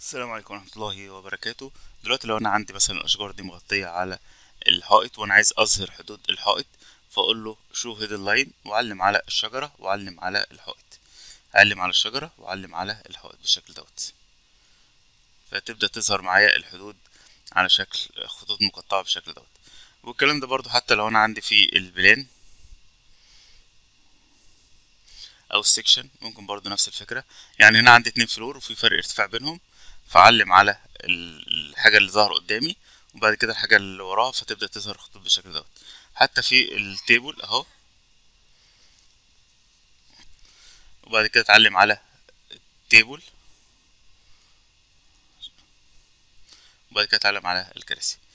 السلام عليكم ورحمة الله وبركاته دلوقتي لو انا عندي مثلا الاشجار دي مغطية على الحائط وانا عايز اظهر حدود الحائط فاقول له شو هيد اللاين واعلم على الشجرة واعلم على الحائط اعلم على الشجرة واعلم على الحائط بالشكل دوت فتبدأ تظهر معايا الحدود على شكل خطوط مقطعة بالشكل دوت والكلام ده برضو حتى لو انا عندي في البلان او السكشن ممكن برضو نفس الفكرة يعني هنا عندي اتنين فلور وفي فرق ارتفاع بينهم فاعلم على الحاجة اللي ظاهرة قدامي وبعد كده الحاجة اللي وراها فتبدأ تظهر خطوط بالشكل دوت حتى في التيبل اهو وبعد كده اتعلم على التيبل وبعد كده اتعلم على الكراسي